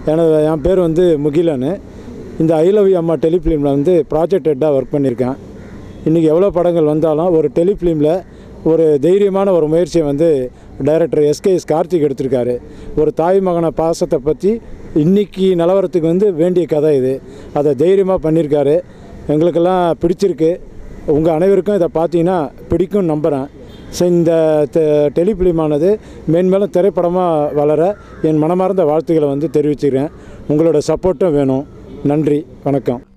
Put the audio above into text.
எனது என் பேர் வந்து முகிலன் இந்த ஐ லவ் யூ அம்மா டெலிஃபிலிமில் வந்து ப்ராஜெக்ட் ஹெட்டாக ஒர்க் பண்ணியிருக்கேன் இன்றைக்கி எவ்வளோ படங்கள் வந்தாலும் ஒரு டெலிஃபிலிமில் ஒரு தைரியமான ஒரு முயற்சியை வந்து டைரக்டர் எஸ்கேஎஸ் கார்த்திக் எடுத்திருக்காரு ஒரு தாய் மகன பாசத்தை பற்றி இன்றைக்கி நிலவரத்துக்கு வந்து வேண்டிய கதை இது அதை தைரியமாக பண்ணியிருக்காரு எங்களுக்கெல்லாம் பிடிச்சிருக்கு உங்கள் அனைவருக்கும் இதை பார்த்தீங்கன்னா பிடிக்கும் நம்புகிறேன் ஸோ இந்த டெலிஃபிலிமானது மேன்மேலும் திரைப்படமாக வளர என் மனமார்ந்த வாழ்த்துக்களை வந்து தெரிவிச்சுக்கிறேன் உங்களோட சப்போர்ட்டும் வேணும் நன்றி வணக்கம்